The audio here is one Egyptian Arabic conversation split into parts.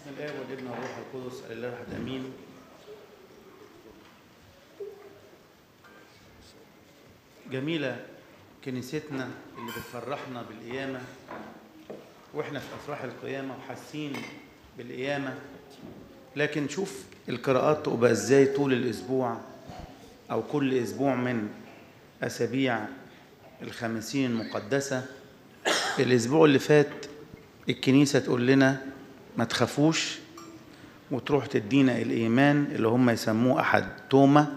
بسم الله والابن والروح القدس الاله الاحد امين جميله كنيستنا اللي بتفرحنا بالقيامه واحنا في افراح القيامه وحاسين بالقيامه لكن شوف القراءات تبقى ازاي طول الاسبوع او كل اسبوع من اسابيع الخمسين المقدسه الاسبوع اللي فات الكنيسه تقول لنا ما تخافوش وتروح تدينا الايمان اللي هم يسموه احد توما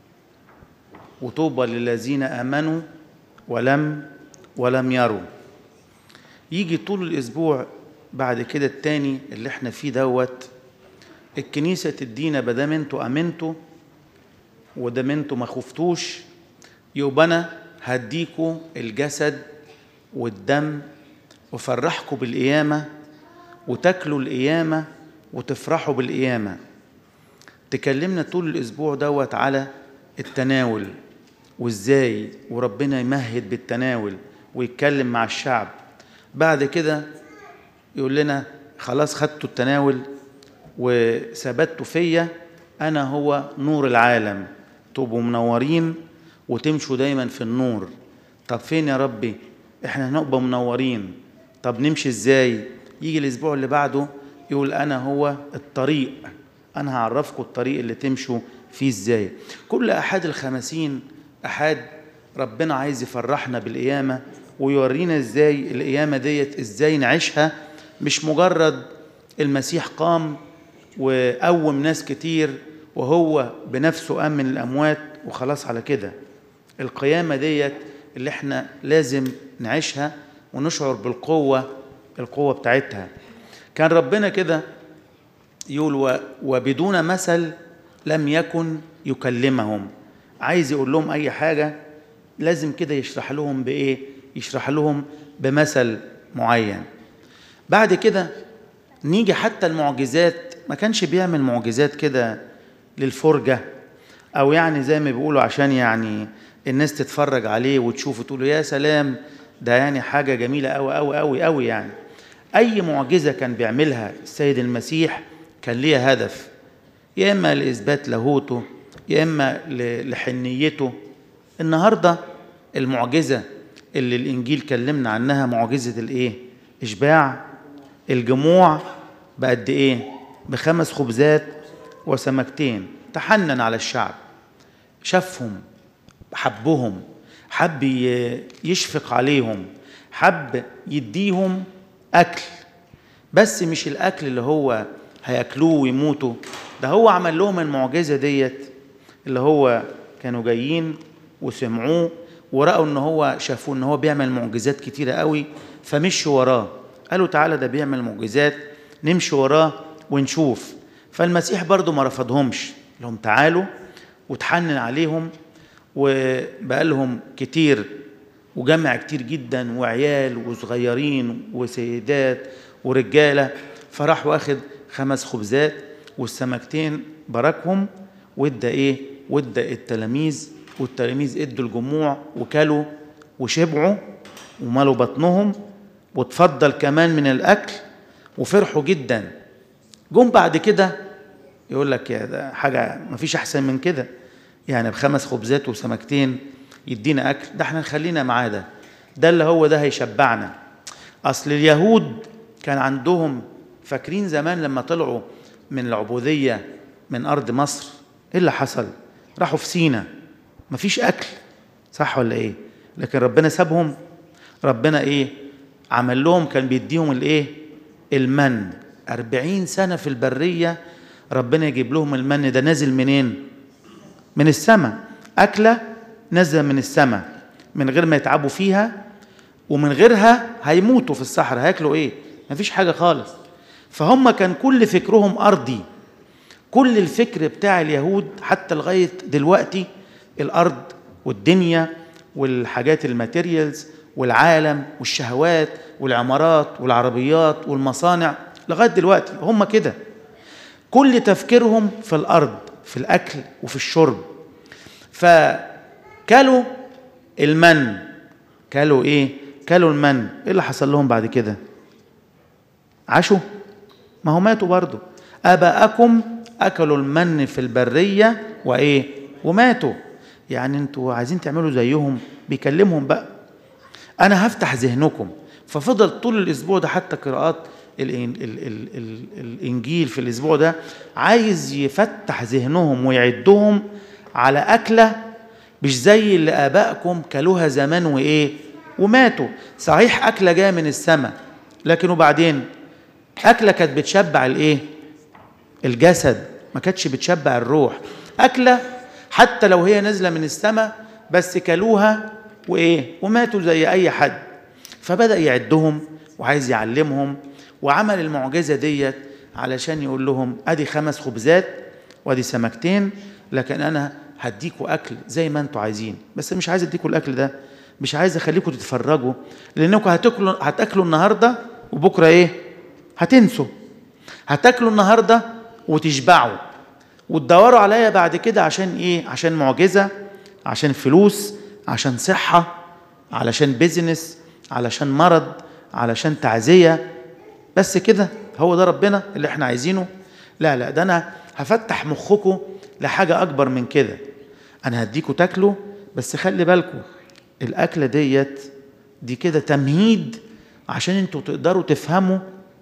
وطوبى للذين امنوا ولم ولم يروا يجي طول الاسبوع بعد كده التاني اللي احنا فيه دوت الكنيسه تدينا بدام انتوا امنتوا ودام انتوا ما خفتوش يبقى انا هديكوا الجسد والدم وفرحكوا بالقيامه وتاكلوا القيامه وتفرحوا بالقيامه تكلمنا طول الاسبوع دوت على التناول وازاي وربنا يمهد بالتناول ويتكلم مع الشعب بعد كده يقول لنا خلاص خدتوا التناول وثبتوا فيا انا هو نور العالم تبقوا منورين وتمشوا دايما في النور طب فين يا ربي احنا هنبقى منورين طب نمشي ازاي يجي الاسبوع اللي بعده يقول انا هو الطريق انا هعرفكم الطريق اللي تمشوا فيه ازاي كل احد الخمسين احد ربنا عايز يفرحنا بالقيامه ويورينا ازاي القيامه ديت ازاي نعيشها مش مجرد المسيح قام وقوم ناس كتير وهو بنفسه قام من الاموات وخلاص على كده القيامه ديت اللي احنا لازم نعيشها ونشعر بالقوه القوه بتاعتها كان ربنا كده يقول وبدون مثل لم يكن يكلمهم عايز يقول لهم اي حاجه لازم كده يشرح لهم بايه يشرح لهم بمثل معين بعد كده نيجي حتى المعجزات ما كانش بيعمل معجزات كده للفرجه او يعني زي ما بيقولوا عشان يعني الناس تتفرج عليه وتشوف وتقول يا سلام ده يعني حاجه جميله قوي قوي قوي قوي يعني اي معجزه كان بيعملها السيد المسيح كان ليها هدف يا اما لاثبات لاهوته يا اما لحنيته النهارده المعجزه اللي الانجيل كلمنا عنها معجزه الايه اشباع الجموع بقد ايه بخمس خبزات وسمكتين تحنن على الشعب شافهم حبهم حب يشفق عليهم حب يديهم اكل بس مش الاكل اللي هو هياكلوه ويموتوا ده هو عمل لهم المعجزه ديت اللي هو كانوا جايين وسمعوه ورأوا ان هو شافوا ان هو بيعمل معجزات كتيره قوي فمشوا وراه قالوا تعالى ده بيعمل معجزات نمشي وراه ونشوف فالمسيح برضو ما رفضهمش لهم تعالوا وتحنن عليهم وبقى لهم كتير وجمع كتير جدا وعيال وصغيرين وسيدات ورجاله فراح واخد خمس خبزات والسمكتين باركهم وادى ايه وادى التلاميذ والتلاميذ ادوا الجموع وكلوا وشبعوا وملوا بطنهم وتفضل كمان من الاكل وفرحوا جدا جم بعد كده يقول لك يا ده حاجه ما فيش احسن من كده يعني بخمس خبزات وسمكتين يدينا اكل ده احنا نخلينا معاه ده ده اللي هو ده هيشبعنا اصل اليهود كان عندهم فاكرين زمان لما طلعوا من العبوديه من ارض مصر ايه اللي حصل راحوا في سينا مفيش اكل صح ولا ايه لكن ربنا سابهم ربنا ايه عمل لهم كان بيديهم الايه المن أربعين سنة في البرية ربنا يجيب لهم المن ده نازل منين من السماء أكلة نازلة من السماء من غير ما يتعبوا فيها ومن غيرها هيموتوا في الصحراء هياكلوا ايه مفيش حاجة خالص فهم كان كل فكرهم أرضي كل الفكر بتاع اليهود حتى لغاية دلوقتي الأرض والدنيا والحاجات الماتيريالز والعالم والشهوات والعمارات والعربيات والمصانع لغاية دلوقتي هم كده كل تفكيرهم في الأرض في الأكل وفي الشرب فكلوا المن كلوا إيه؟ كلوا المن إيه اللي حصل لهم بعد كده؟ عاشوا؟ ما هو ماتوا برضه اباءكم اكلوا المن في البريه وايه وماتوا يعني انتوا عايزين تعملوا زيهم بيكلمهم بقى انا هفتح ذهنكم ففضل طول الاسبوع ده حتى قراءات ال ال ال ال الانجيل في الاسبوع ده عايز يفتح ذهنهم ويعدهم على اكله مش زي اللي ابائكم كلوها زمان وايه وماتوا صحيح اكله جايه من السماء لكن وبعدين اكله كانت بتشبع الايه الجسد ما كانتش بتشبع الروح اكله حتى لو هي نازله من السماء بس كلوها وايه وماتوا زي اي حد فبدا يعدهم وعايز يعلمهم وعمل المعجزه ديت علشان يقول لهم ادي خمس خبزات وادي سمكتين لكن انا هديكوا اكل زي ما انتوا عايزين بس مش عايز اديكوا الاكل ده مش عايز اخليكم تتفرجوا لانكم هتاكلوا هتاكلوا النهارده وبكره ايه هتنسوا هتاكلوا النهارده وتشبعوا وتدوروا عليا بعد كده عشان ايه عشان معجزه عشان فلوس عشان صحه علشان بيزنس علشان مرض علشان تعزيه بس كده هو ده ربنا اللي احنا عايزينه لا لا ده انا هفتح مخكم لحاجه اكبر من كده انا هديكوا تاكلوا بس خلي بالكم الاكله ديت دي كده تمهيد عشان انتوا تقدروا تفهموا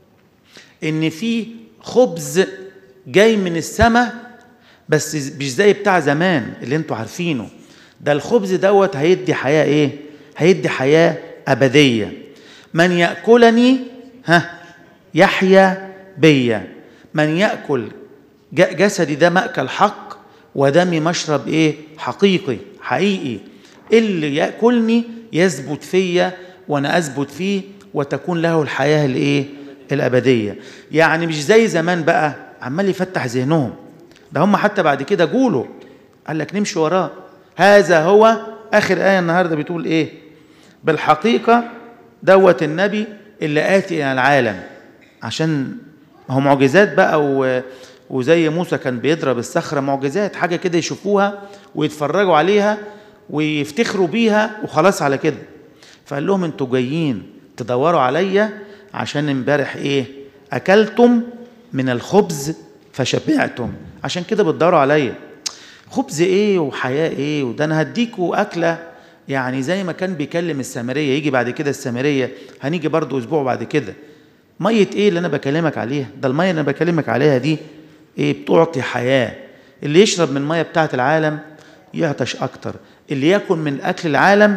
ان في خبز جاي من السماء بس مش زي بتاع زمان اللي انتوا عارفينه ده الخبز دوت هيدي حياه ايه هيدي حياه ابديه من ياكلني ها يحيا بيا من ياكل جسدي ده ماكل حق ودمي مشرب ايه حقيقي حقيقي اللي ياكلني يثبت فيا وانا اثبت فيه وتكون له الحياه الايه الابديه يعني مش زي زمان بقى عمال يفتح ذهنهم ده هم حتى بعد كده جولوا قال لك نمشي وراه هذا هو اخر ايه النهارده بتقول ايه بالحقيقه دوت النبي اللي اتي الى العالم عشان هو معجزات بقى و... وزي موسى كان بيضرب الصخرة معجزات حاجة كده يشوفوها ويتفرجوا عليها ويفتخروا بيها وخلاص على كده فقال لهم انتوا جايين تدوروا عليا عشان امبارح ايه اكلتم من الخبز فشبعتم عشان كده بتدوروا عليا خبز ايه وحياة ايه وده انا هديكوا اكلة يعني زي ما كان بيكلم السامرية يجي بعد كده السامرية هنيجي برضو اسبوع بعد كده مية ايه اللي انا بكلمك عليها ده المية اللي انا بكلمك عليها دي ايه بتعطي حياة اللي يشرب من المية بتاعة العالم يعطش اكتر اللي ياكل من اكل العالم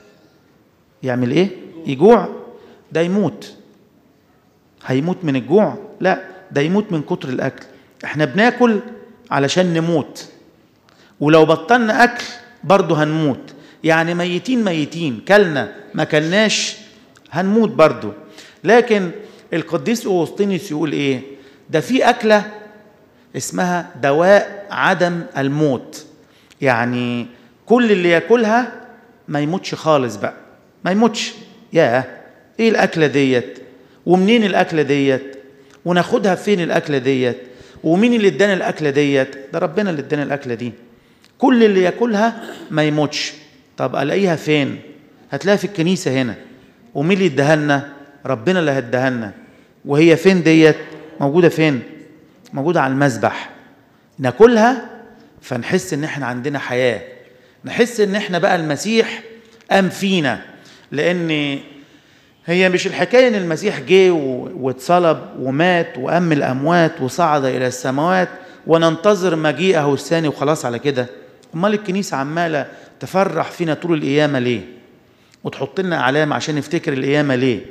يعمل ايه يجوع ده يموت هيموت من الجوع لا ده يموت من كتر الاكل احنا بناكل علشان نموت ولو بطلنا اكل برضه هنموت يعني ميتين ميتين كلنا ما كلناش هنموت برضه لكن القديس اوسطينيوس يقول ايه ده في اكله اسمها دواء عدم الموت يعني كل اللي ياكلها ما يموتش خالص بقى ما يموتش ياه ايه الاكله ديت ومنين الاكله ديت وناخدها فين الاكله ديت ومين اللي ادانا الاكله ديت ده ربنا اللي ادانا الاكله دي كل اللي ياكلها ما يموتش طب الاقيها فين هتلاقيها في الكنيسه هنا ومين اللي اداها لنا ربنا اللي هداها لنا وهي فين ديت موجوده فين موجوده على المذبح ناكلها فنحس ان احنا عندنا حياه نحس ان احنا بقى المسيح قام فينا لان هي مش الحكايه ان المسيح جه واتصلب ومات وقام من الاموات وصعد الى السماوات وننتظر مجيئه الثاني وخلاص على كده امال الكنيسه عماله تفرح فينا طول القيامه ليه وتحط لنا علامه عشان نفتكر القيامه ليه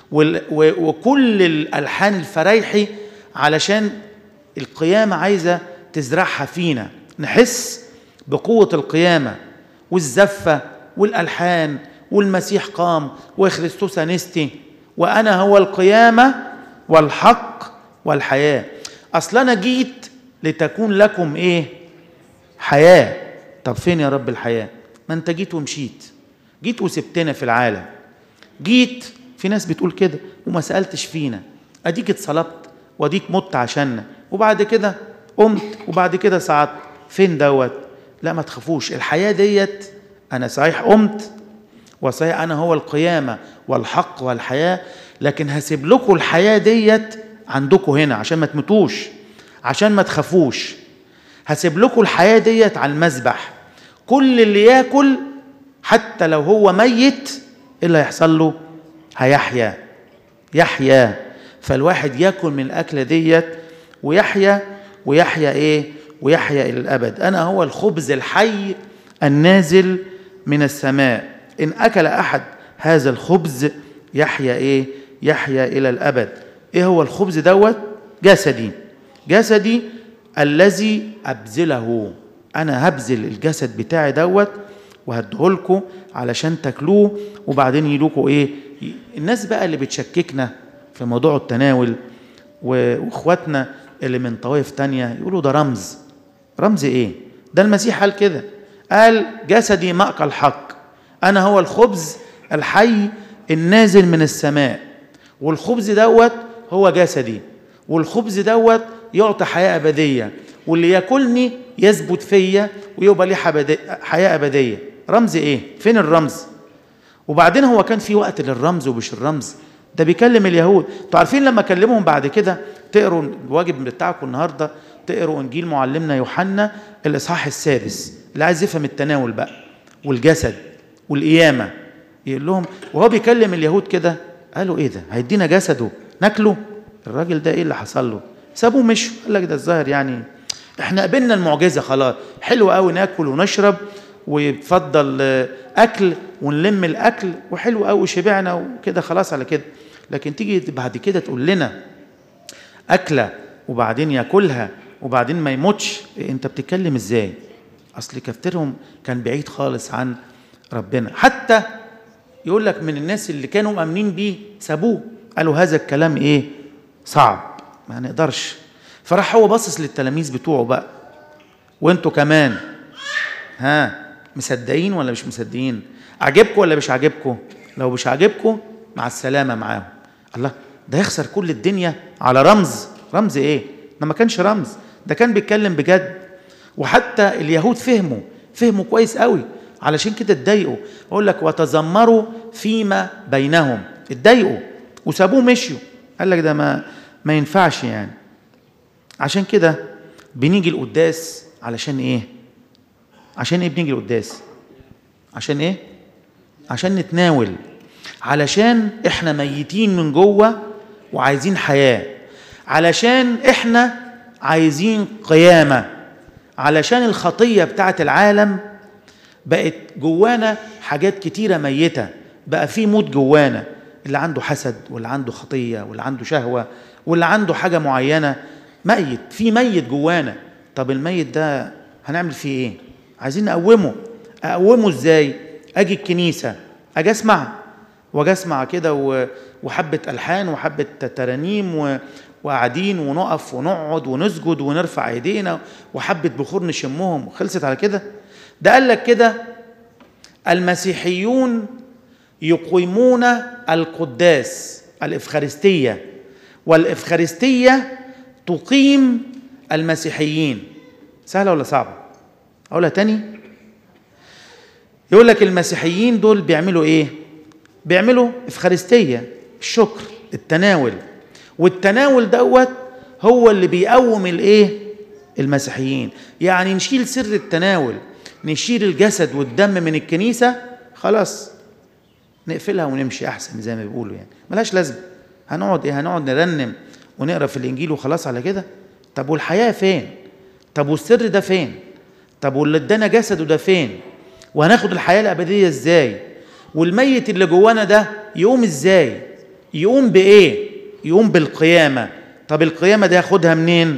وكل الالحان الفرايحي علشان القيامه عايزه تزرعها فينا نحس بقوه القيامه والزفه والالحان والمسيح قام وخريستوس انستي وانا هو القيامه والحق والحياه اصل انا جيت لتكون لكم ايه حياه طب فين يا رب الحياه ما انت جيت ومشيت جيت وسبتنا في العالم جيت في ناس بتقول كده وما سالتش فينا اديك اتصلبت واديك مت عشاننا وبعد كده قمت وبعد كده صعدت فين دوت لا ما تخافوش الحياه ديت انا صحيح قمت وصحيح انا هو القيامه والحق والحياه لكن هسيب لكم الحياه ديت عندكم هنا عشان ما تموتوش عشان ما تخافوش هسيب لكم الحياة ديت على المذبح كل اللي ياكل حتى لو هو ميت ايه اللي هيحصل له هيحيا يحيا فالواحد ياكل من الاكله ديت ويحيا ويحيا ايه ويحيا الى الابد انا هو الخبز الحي النازل من السماء ان اكل احد هذا الخبز يحيا ايه يحيا الى الابد ايه هو الخبز دوت جسدي جسدي الذي ابذله انا هبذل الجسد بتاعي دوت وهديهولكم علشان تاكلوه وبعدين يلوكوا ايه الناس بقى اللي بتشككنا في موضوع التناول واخواتنا اللي من طوائف تانية يقولوا ده رمز رمز ايه ده المسيح قال كده قال جسدي مأكل حق انا هو الخبز الحي النازل من السماء والخبز دوت هو جسدي والخبز دوت يعطي حياة أبدية واللي ياكلني يثبت فيا ويبقى ليه حياة أبدية رمز إيه؟ فين الرمز؟ وبعدين هو كان في وقت للرمز ومش الرمز ده بيكلم اليهود انتوا عارفين لما كلمهم بعد كده تقروا الواجب بتاعكم النهارده تقروا انجيل معلمنا يوحنا الاصحاح السادس اللي عايز يفهم التناول بقى والجسد والقيامه يقول لهم وهو بيكلم اليهود كده قالوا ايه ده هيدينا جسده ناكله الراجل ده ايه اللي حصل له سابوه مشوا قال لك ده الظاهر يعني احنا قبلنا المعجزه خلاص حلو قوي ناكل ونشرب ويتفضل اكل ونلم الاكل وحلو قوي شبعنا وكده خلاص على كده لكن تيجي بعد كده تقول لنا اكله وبعدين ياكلها وبعدين ما يموتش إيه انت بتتكلم ازاي اصل كفترهم كان بعيد خالص عن ربنا حتى يقول لك من الناس اللي كانوا مأمنين بيه سابوه قالوا هذا الكلام ايه صعب ما نقدرش فراح هو باصص للتلاميذ بتوعه بقى وانتوا كمان ها مصدقين ولا مش مصدقين عجبكم ولا مش عجبكم لو مش عاجبكم مع السلامه معاهم الله ده يخسر كل الدنيا على رمز رمز ايه ده ما كانش رمز ده كان بيتكلم بجد وحتى اليهود فهموا فهموا كويس قوي علشان كده اتضايقوا اقول لك وتذمروا فيما بينهم اتضايقوا وسابوه مشيوا قال لك ده ما ما ينفعش يعني عشان كده بنيجي القداس علشان ايه عشان ايه بنيجي القداس عشان ايه عشان نتناول علشان احنا ميتين من جوه وعايزين حياه علشان احنا عايزين قيامه علشان الخطيه بتاعت العالم بقت جوانا حاجات كتيره ميته بقى في موت جوانا اللي عنده حسد واللي عنده خطيه واللي عنده شهوه واللي عنده حاجه معينه ميت في ميت جوانا طب الميت ده هنعمل فيه ايه عايزين نقومه اقومه ازاي اجي الكنيسه اجي اسمع واجي اسمع كده وحبه الحان وحبه ترانيم وقاعدين ونقف ونقعد ونسجد ونرفع ايدينا وحبه بخور نشمهم خلصت على كده ده قال لك كده المسيحيون يقيمون القداس الافخارستيه والافخارستيه تقيم المسيحيين سهله ولا صعبه اقولها تاني يقول لك المسيحيين دول بيعملوا ايه بيعملوا افخارستيه الشكر التناول والتناول دوت هو اللي بيقوم الايه المسيحيين يعني نشيل سر التناول نشيل الجسد والدم من الكنيسه خلاص نقفلها ونمشي احسن زي ما بيقولوا يعني ملهاش لازمه هنقعد ايه هنقعد نرنم ونقرا في الانجيل وخلاص على كده طب والحياه فين طب والسر ده فين طب واللي ادانا جسده ده فين وهناخد الحياه الابديه ازاي والميت اللي جوانا ده يقوم ازاي يقوم بايه يقوم بالقيامه طب القيامه دي هاخدها منين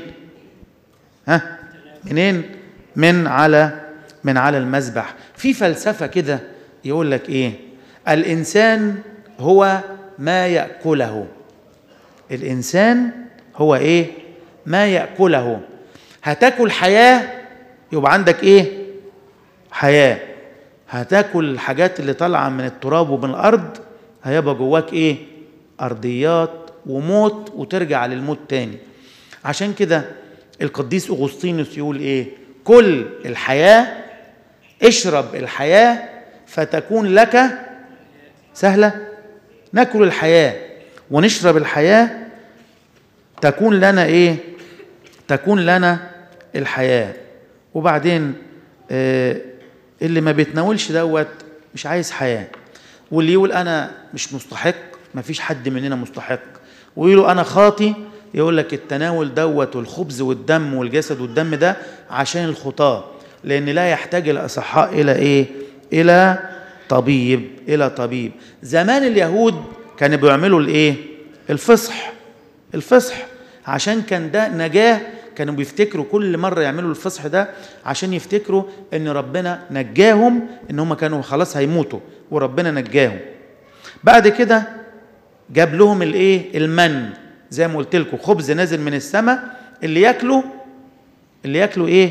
ها منين من على من على المذبح في فلسفه كده يقول لك ايه الانسان هو ما ياكله الانسان هو ايه ما ياكله هتاكل حياه يبقى عندك ايه حياه هتاكل الحاجات اللي طالعه من التراب ومن الارض هيبقى جواك ايه ارضيات وموت وترجع للموت تاني عشان كده القديس اغسطينوس يقول ايه كل الحياه اشرب الحياه فتكون لك سهله ناكل الحياه ونشرب الحياه تكون لنا ايه تكون لنا الحياه وبعدين آه اللي ما بيتناولش دوت مش عايز حياه واللي يقول انا مش مستحق ما فيش حد مننا مستحق ويقول انا خاطي يقول لك التناول دوت والخبز والدم والجسد والدم ده عشان الخطاه لان لا يحتاج الاصحاء الى ايه الى طبيب الى طبيب زمان اليهود كانوا بيعملوا الايه الفصح الفصح عشان كان ده نجاه كانوا بيفتكروا كل مره يعملوا الفصح ده عشان يفتكروا ان ربنا نجاهم ان هم كانوا خلاص هيموتوا وربنا نجاهم بعد كده جاب لهم الايه المن زي ما قلت لكم خبز نازل من السماء اللي ياكله اللي ياكله ايه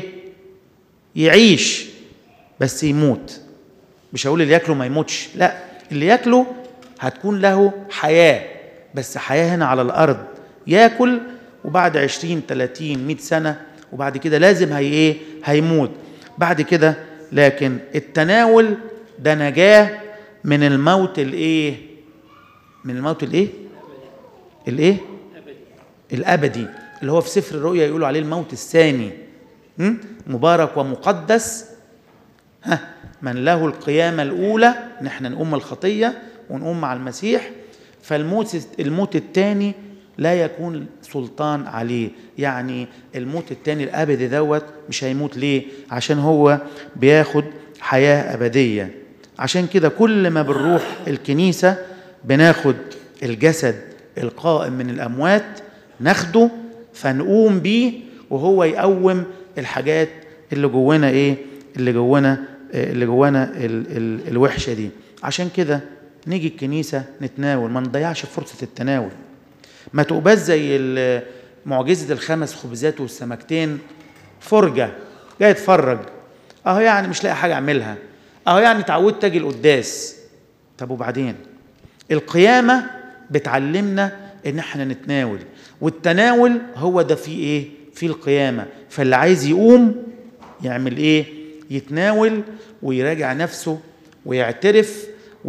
يعيش بس يموت مش هقول اللي ياكله ما يموتش لا اللي ياكله هتكون له حياه بس حياه هنا على الارض ياكل وبعد 20 30 100 سنه وبعد كده لازم هي ايه هيموت بعد كده لكن التناول ده نجاه من الموت الايه من الموت الايه الايه الابدي اللي هو في سفر الرؤيا يقولوا عليه الموت الثاني م? مبارك ومقدس ها من له القيامه الاولى نحن نقوم الخطيه ونقوم مع المسيح فالموت الموت الثاني لا يكون سلطان عليه يعني الموت الثاني الابدي دوت مش هيموت ليه عشان هو بياخد حياه ابديه عشان كده كل ما بنروح الكنيسه بناخد الجسد القائم من الاموات ناخده فنقوم بيه وهو يقوم الحاجات اللي جوانا ايه اللي جوانا اللي جوانا ال ال الوحشه دي عشان كده نيجي الكنيسه نتناول ما نضيعش فرصه التناول ما تبقاش زي معجزه الخمس خبزات والسمكتين فرجه جاي اتفرج اهو يعني مش لاقي حاجه اعملها اهو يعني اتعودت اجي القداس طب وبعدين القيامه بتعلمنا ان احنا نتناول والتناول هو ده فيه ايه فيه القيامه فاللي عايز يقوم يعمل ايه يتناول ويراجع نفسه ويعترف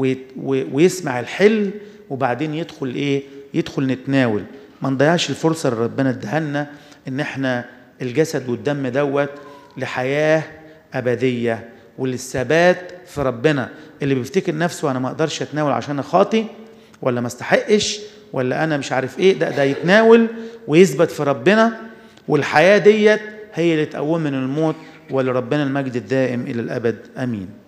ويسمع الحل وبعدين يدخل ايه يدخل نتناول ما نضيعش الفرصه اللي ربنا اداها لنا ان احنا الجسد والدم دوت لحياه ابديه وللثبات في ربنا اللي بيفتكر نفسه انا ما اقدرش اتناول عشان خاطي ولا ما استحقش ولا انا مش عارف ايه ده ده يتناول ويثبت في ربنا والحياه ديت هي اللي تقوم من الموت ولربنا المجد الدائم الى الابد امين